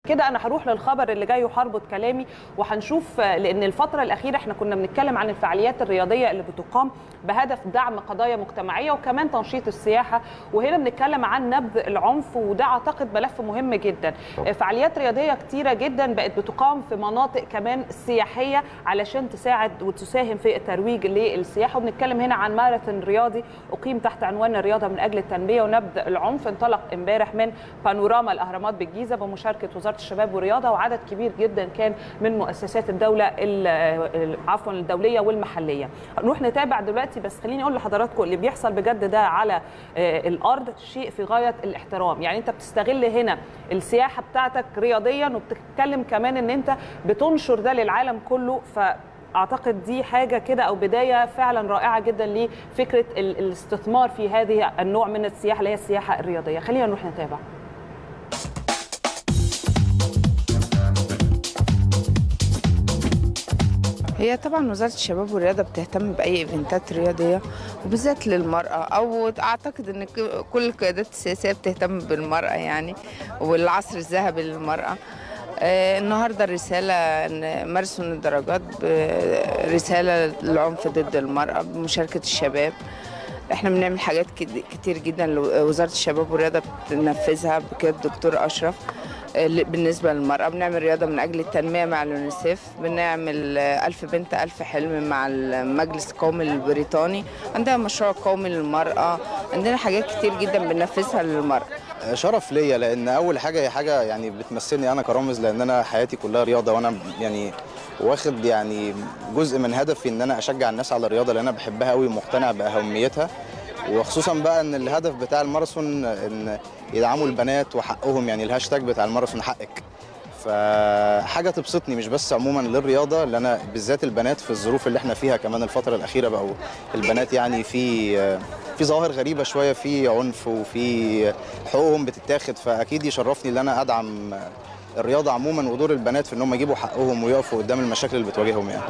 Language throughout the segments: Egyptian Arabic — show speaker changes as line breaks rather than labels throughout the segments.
كده انا هروح للخبر اللي جاي وهربط كلامي وهنشوف لان الفتره الاخيره احنا كنا بنتكلم عن الفعاليات الرياضيه اللي بتقام بهدف دعم قضايا مجتمعيه وكمان تنشيط السياحه وهنا بنتكلم عن نبذ العنف وده اعتقد ملف مهم جدا فعاليات رياضيه كتيره جدا بقت بتقام في مناطق كمان سياحيه علشان تساعد وتساهم في الترويج للسياحه وبنتكلم هنا عن ماراثون رياضي اقيم تحت عنوان الرياضه من اجل التنميه ونبذ العنف انطلق امبارح من بانوراما الاهرامات بالجيزه بمشاركه وزاره الشباب والرياضه وعدد كبير جدا كان من مؤسسات الدوله عفوا الدوليه والمحليه نروح نتابع دلوقتي بس خليني اقول لحضراتكم اللي بيحصل بجد ده على الارض شيء في غايه الاحترام يعني انت بتستغل هنا السياحه بتاعتك رياضيا وبتتكلم كمان ان انت بتنشر ده للعالم كله ف اعتقد دي حاجه كده او بدايه فعلا رائعه جدا لفكره الاستثمار في هذه النوع من السياحه اللي هي السياحه الرياضيه خلينا نروح نتابع
هي طبعا وزاره الشباب والرياضه بتهتم باي ايفنتات رياضيه وبالذات للمراه او اعتقد ان كل القيادات السياسيه بتهتم بالمراه يعني والعصر الذهبي للمراه آه النهارده الرساله ان ماراثون الدرجات رساله للعنف ضد المراه بمشاركه الشباب احنا بنعمل حاجات كتير جدا وزاره الشباب والرياضه بتنفذها بكده الدكتور اشرف بالنسبه للمراه بنعمل رياضه من اجل التنميه مع اليونيسيف بنعمل ألف بنت ألف حلم مع المجلس القومي البريطاني عندنا مشروع قومي للمراه عندنا حاجات كتير جدا بننفذها للمراه
شرف ليا لان اول حاجه هي حاجه يعني بتمثلني انا كرامز لان انا حياتي كلها رياضه وانا يعني واخد يعني جزء من هدفي ان انا اشجع الناس على الرياضه لان انا بحبها قوي ومقتنع باهميتها وخصوصا بقى ان الهدف بتاع الماراثون ان يدعموا البنات وحقهم يعني الهاشتاج بتاع الماراثون حقك فحاجه تبسطني مش بس عموما للرياضه لان انا بالذات البنات في الظروف اللي احنا فيها كمان الفتره الاخيره بقوا البنات يعني في في ظواهر غريبه شويه في عنف وفي حقوقهم بتتاخد فاكيد يشرفني ان انا ادعم الرياضه عموما ودور البنات في ان هم يجيبوا حقهم ويقفوا قدام المشاكل اللي بتواجههم يعني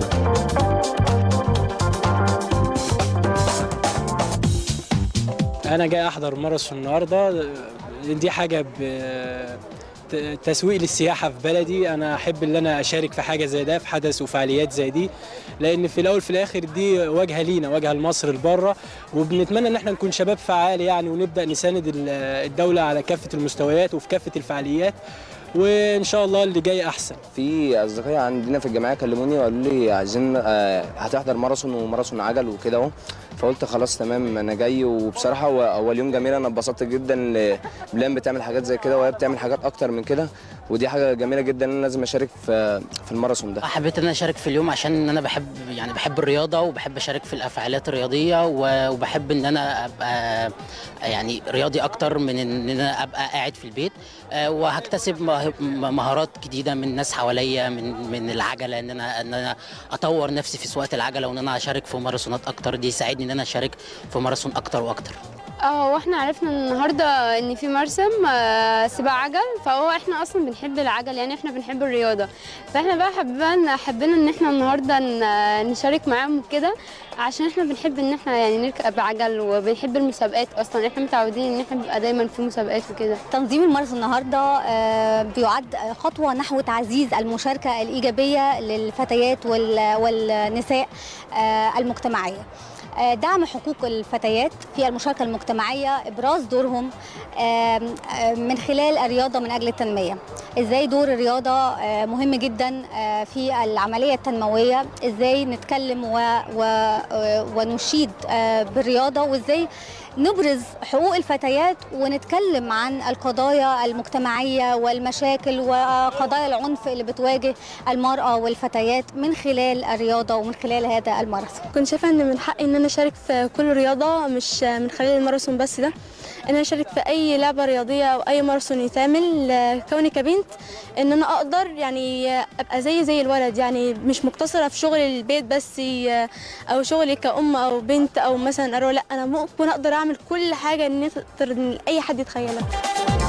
انا جاي احضر ماراثون النهارده دي حاجه تسويق للسياحه في بلدي انا احب ان انا اشارك في حاجه زي ده في حدث وفعاليات زي دي لان في الاول في الاخر دي واجهه لينا واجهه لمصر لبره وبنتمنى ان احنا نكون شباب فعال يعني ونبدا نساند الدوله على كافه المستويات وفي كافه الفعاليات وان شاء الله اللي جاي احسن
في اصدقائي عندنا في الجمعيه كلموني وقالوا لي عايزين هتحضر ماراثون وماراثون عجل وكده اهو فقلت خلاص تمام انا جاي وبصراحه هو اول يوم جميل انا اتبسطت جدا بلان بتعمل حاجات زي كده وهي بتعمل حاجات اكتر من كده ودي حاجه جميله جدا ان انا لازم اشارك في في الماراثون ده
حبيت ان انا اشارك في اليوم عشان انا بحب يعني بحب الرياضه وبحب اشارك في الفعاليات الرياضيه وبحب ان انا ابقى يعني رياضي اكتر من ان انا ابقى قاعد في البيت وهكتسب مهارات جديده من ناس حواليا من من العجله ان انا ان انا اطور نفسي في سواقه العجله وان انا اشارك في ماراثونات اكتر دي يساعدني ان انا اشارك في ماراثون اكتر واكتر
اه واحنا عرفنا النهارده ان في مرسم سباق عجل فهو احنا اصلا بنحب العجل يعني احنا بنحب الرياضه فاحنا بقى حبينا حبينا ان احنا النهارده نشارك معاهم كده عشان احنا بنحب ان احنا يعني نركب عجل وبنحب المسابقات اصلا احنا متعودين ان احنا نبقى دايما في مسابقات وكده
تنظيم الماراثون النهارده بيعد خطوه نحو تعزيز المشاركه الايجابيه للفتيات والنساء المجتمعيه دعم حقوق الفتيات في المشاركة المجتمعية إبراز دورهم من خلال الرياضة من أجل التنمية إزاي دور الرياضة مهم جدا في العملية التنموية إزاي نتكلم و و ونشيد بالرياضة وإزاي نبرز حقوق الفتيات ونتكلم عن القضايا المجتمعية والمشاكل وقضايا العنف اللي بتواجه المرأة والفتيات من خلال الرياضة ومن خلال هذا الماراثون
كنت شايفة أن من حقي أن أنا أشارك في كل رياضة مش من خلال الماراثون بس ده ان انا اشارك في اي لعبه رياضيه او اي ماراثون يتعمل كوني كبنت ان انا اقدر يعني ابقى زي زي الولد يعني مش مقتصره في شغل البيت بس او شغلي كأم او بنت او مثلا اروح لا انا ممكن اقدر اعمل كل حاجه ان اي حد يتخيلها